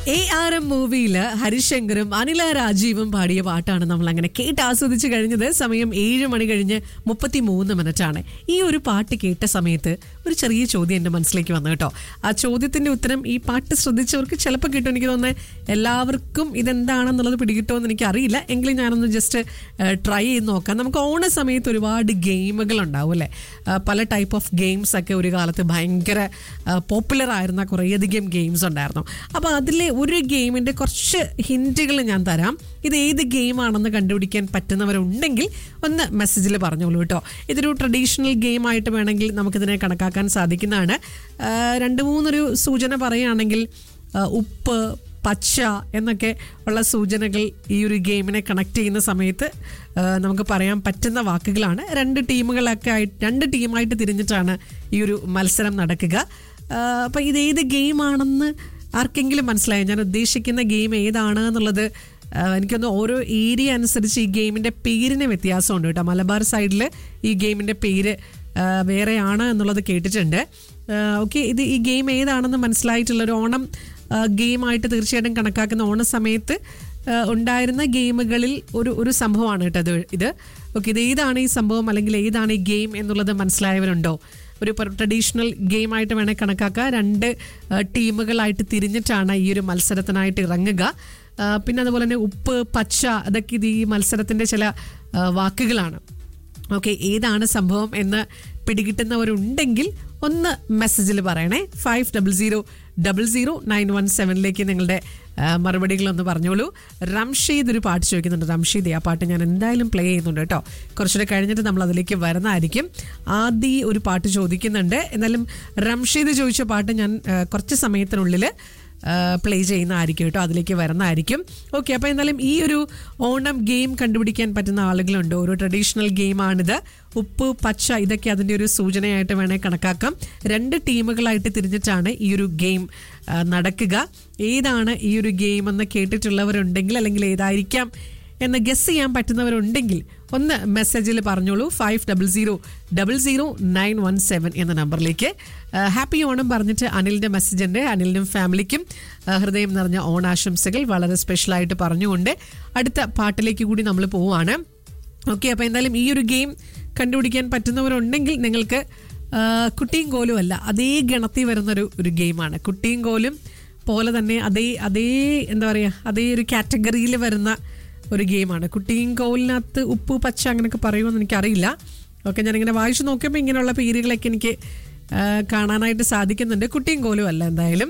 A R M മൂവിയില് ഹരിശങ്കറും അനില രാജീവും പാടിയ പാട്ടാണ് നമ്മൾ അങ്ങനെ കേട്ട് ആസ്വദിച്ച് കഴിഞ്ഞത് സമയം ഏഴ് മണി കഴിഞ്ഞ് മുപ്പത്തി മൂന്ന് മിനിറ്റ് ആണ് ഈ ഒരു പാട്ട് കേട്ട സമയത്ത് ഒരു ചെറിയ ചോദ്യം എൻ്റെ മനസ്സിലേക്ക് വന്നു കേട്ടോ ആ ചോദ്യത്തിന്റെ ഉത്തരം ഈ പാട്ട് ശ്രദ്ധിച്ചവർക്ക് ചിലപ്പോൾ കിട്ടും എനിക്ക് തോന്നുന്നത് എല്ലാവർക്കും ഇതെന്താണെന്നുള്ളത് പിടികിട്ടുമെന്ന് എനിക്ക് അറിയില്ല എങ്കിലും ഞാനൊന്ന് ജസ്റ്റ് ട്രൈ ചെയ്ത് നോക്കാം നമുക്ക് ഓണ സമയത്ത് ഒരുപാട് ഗെയിമുകൾ ഉണ്ടാവും അല്ലേ ആ, പല ടൈപ്പ് ഓഫ് ഗെയിംസ് ഒക്കെ ഒരു കാലത്ത് ഭയങ്കര പോപ്പുലർ ആയിരുന്ന കുറേയധികം ഗെയിംസ് ഉണ്ടായിരുന്നു അപ്പോൾ അതിലെ ഒരു ഗെയിമിൻ്റെ കുറച്ച് ഹിൻറ്റുകൾ ഞാൻ തരാം ഇത് ഏത് ഗെയിമാണെന്ന് കണ്ടുപിടിക്കാൻ പറ്റുന്നവരുണ്ടെങ്കിൽ ഒന്ന് മെസ്സേജിൽ പറഞ്ഞോളൂ കേട്ടോ ഇതൊരു ട്രഡീഷണൽ ഗെയിം ആയിട്ട് വേണമെങ്കിൽ നമുക്കിതിനെ കണക്കാക്കാൻ സാധിക്കുന്നതാണ് ആ, രണ്ട് മൂന്നൊരു സൂചന പറയുകയാണെങ്കിൽ ആ, ഉപ്പ് പച്ച എന്നൊക്കെ ഉള്ള സൂചനകൾ ഈ ഒരു ഗെയിമിനെ കണക്ട് ചെയ്യുന്ന സമയത്ത് ആ, നമുക്ക് പറയാൻ പറ്റുന്ന വാക്കുകളാണ് രണ്ട് ടീമുകളൊക്കെ ആയിട്ട് രണ്ട് ടീമായിട്ട് തിരിഞ്ഞിട്ടാണ് ഈ ഒരു മത്സരം നടക്കുക അപ്പം ഇത് ഏത് ഗെയിമാണെന്ന് ആർക്കെങ്കിലും മനസ്സിലായോ ഞാൻ ഉദ്ദേശിക്കുന്ന ഗെയിം ഏതാണ് എന്നുള്ളത് ആ, എനിക്കൊന്ന് ഓരോ ഏരിയ അനുസരിച്ച് ഈ ഗെയിമിൻ്റെ പേരിന് വ്യത്യാസമുണ്ട് കേട്ടോ മലബാർ സൈഡിൽ ഈ ഗെയിമിൻ്റെ പേര് ആ, വേറെയാണ് എന്നുള്ളത് കേട്ടിട്ടുണ്ട് ഓക്കെ ഇത് ഈ ഗെയിം ഏതാണെന്ന് മനസ്സിലായിട്ടുള്ള ഒരു ഓണം ആ, ഗെയിമായിട്ട് തീർച്ചയായിട്ടും കണക്കാക്കുന്ന ഓണ സമയത്ത് ആ, ഉണ്ടായിരുന്ന ഗെയിമുകളിൽ ഒരു ഒരു സംഭവമാണ് കേട്ടോ ഇത് ഇത് ഓക്കെ ഇത് ഏതാണ് ഈ സംഭവം അല്ലെങ്കിൽ ഏതാണ് ഈ ഗെയിം എന്നുള്ളത് മനസ്സിലായവരുണ്ടോ ഒരു ട്രഡീഷണൽ ഗെയിമായിട്ട് വേണേൽ കണക്കാക്കുക രണ്ട് ആ, ടീമുകളായിട്ട് തിരിഞ്ഞിട്ടാണ് ഈ ഒരു മത്സരത്തിനായിട്ട് ഇറങ്ങുക ആ, പിന്നെ അതുപോലെ തന്നെ ഉപ്പ് പച്ച അതൊക്കെ ഇത് ഈ മത്സരത്തിൻ്റെ ചില ആ, വാക്കുകളാണ് ഓക്കെ ഏതാണ് സംഭവം എന്ന് പിടികിട്ടുന്നവരുണ്ടെങ്കിൽ ഒന്ന് മെസ്സേജിൽ പറയണേ five double zero double zero nine one സെവനിലേക്ക് നിങ്ങളുടെ ആ, മറുപടികളൊന്ന് പറഞ്ഞോളൂ റംഷീദ് ഒരു പാട്ട് ചോദിക്കുന്നുണ്ട് റംഷീദ് ആ പാട്ട് ഞാൻ എന്തായാലും പ്ലേ ചെയ്യുന്നുണ്ട് കേട്ടോ കുറച്ചുകൂടെ കഴിഞ്ഞിട്ട് നമ്മൾ അതിലേക്ക് വരുന്നതായിരിക്കും ആദ്യ ഒരു പാട്ട് ചോദിക്കുന്നുണ്ട് എന്നാലും റംഷീദ് ചോദിച്ച പാട്ട് ഞാൻ ആ, കുറച്ച് സമയത്തിനുള്ളിൽ പ്ലേ ചെയ്യുന്നതായിരിക്കും കേട്ടോ അതിലേക്ക് വരുന്നതായിരിക്കും ഓക്കെ അപ്പോൾ എന്തായാലും ഈ ഒരു ഓണം ഗെയിം കണ്ടുപിടിക്കാൻ പറ്റുന്ന ആളുകളുണ്ട് ഒരു ട്രഡീഷണൽ ഗെയിമാണിത് ഉപ്പ് പച്ച ഇതൊക്കെ അതിൻ്റെ ഒരു സൂചനയായിട്ട് വേണേൽ കണക്കാക്കാം രണ്ട് ടീമുകളായിട്ട് തിരിഞ്ഞിട്ടാണ് ഈ ഒരു ഗെയിം ആ, നടക്കുക ഏതാണ് ഈ ഒരു ഗെയിം എന്ന് കേട്ടിട്ടുള്ളവരുണ്ടെങ്കിൽ അല്ലെങ്കിൽ ഏതായിരിക്കാം എന്ന് ഗസ് ചെയ്യാൻ പറ്റുന്നവരുണ്ടെങ്കിൽ ഒന്ന് മെസ്സേജിൽ പറഞ്ഞോളൂ five double zero double zero nine one seven എന്ന നമ്പറിലേക്ക് ഹാപ്പി ഓണം പറഞ്ഞിട്ട് അനിലിൻ്റെ മെസ്സേജ് ഉണ്ട് അനിലിനും ഫാമിലിക്കും ആ, ഹൃദയം നിറഞ്ഞ ഓണാശംസകൾ വളരെ സ്പെഷ്യലായിട്ട് പറഞ്ഞുകൊണ്ട് അടുത്ത പാട്ടിലേക്ക് കൂടി നമ്മൾ പോവുകയാണ് ഓക്കെ അപ്പോൾ എന്തായാലും ഈ ഒരു ഗെയിം കണ്ടുപിടിക്കാൻ പറ്റുന്നവരുണ്ടെങ്കിൽ നിങ്ങൾക്ക് ആ, കുട്ടിയും കോലും അല്ല അതേ ഗണത്തിൽ വരുന്നൊരു ഒരു ഗെയിമാണ് കുട്ടിയും കോലും പോലെ തന്നെ അതേ അതേ എന്താ പറയുക അതേ ഒരു കാറ്റഗറിയിൽ വരുന്ന ഒരു ഗെയിമാണ് കുട്ടിയും കോലിനകത്ത് ഉപ്പ് പച്ച അങ്ങനെയൊക്കെ പറയുമെന്ന് എനിക്കറിയില്ല ഓക്കെ ഞാനിങ്ങനെ വായിച്ചു നോക്കിയപ്പോൾ ഇങ്ങനെയുള്ള പേരുകളൊക്കെ എനിക്ക് ആ, കാണാനായിട്ട് സാധിക്കുന്നുണ്ട് കുട്ടിയും കോലും അല്ല എന്തായാലും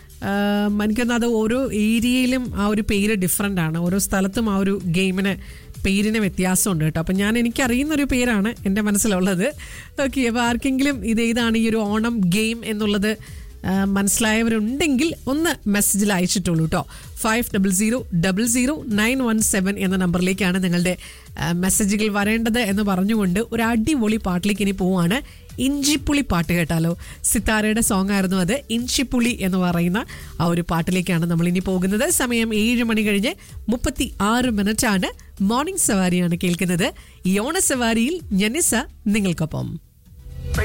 ആം, എനിക്കൊന്ന് അത് ഓരോ ഏരിയയിലും ആ ഒരു പേര് ഡിഫറെൻ്റ് ആണ് ഓരോ സ്ഥലത്തും ആ ഒരു ഗെയിമിന് പേരിന് വ്യത്യാസമുണ്ട് കേട്ടോ അപ്പം ഞാൻ എനിക്കറിയുന്ന ഒരു പേരാണ് എൻ്റെ മനസ്സിലുള്ളത് ഓക്കെ അപ്പോൾ ആർക്കെങ്കിലും ഇത് ഏതാണ് ഈ ഒരു ഓണം ഗെയിം എന്നുള്ളത് ആ, മനസ്സിലായവരുണ്ടെങ്കിൽ ഒന്ന് മെസ്സേജിൽ അയച്ചിട്ടുള്ളൂ കേട്ടോ five double zero double zero nine one seven എന്ന നമ്പറിലേക്കാണ് നിങ്ങളുടെ ആ, മെസ്സേജുകൾ വരേണ്ടത് എന്ന് പറഞ്ഞുകൊണ്ട് ഒരു അടിപൊളി പാട്ടിലേക്ക് ഇനി പോവാണ് ഇഞ്ചിപ്പുളി പാട്ട് കേട്ടാലോ സിത്താരയുടെ സോങ് ആയിരുന്നു അത് ഇഞ്ചിപ്പുളി എന്ന് പറയുന്ന ആ ഒരു പാട്ടിലേക്കാണ് നമ്മൾ ഇനി പോകുന്നത് സമയം ഏഴ് മണി കഴിഞ്ഞ് മുപ്പത്തി ആറ് മിനിറ്റ് ആണ് മോർണിംഗ് സവാരിയാണ് കേൾക്കുന്നത് ഈ ഓണ സവാരിയിൽ ഞനിസ നിങ്ങൾക്കൊപ്പം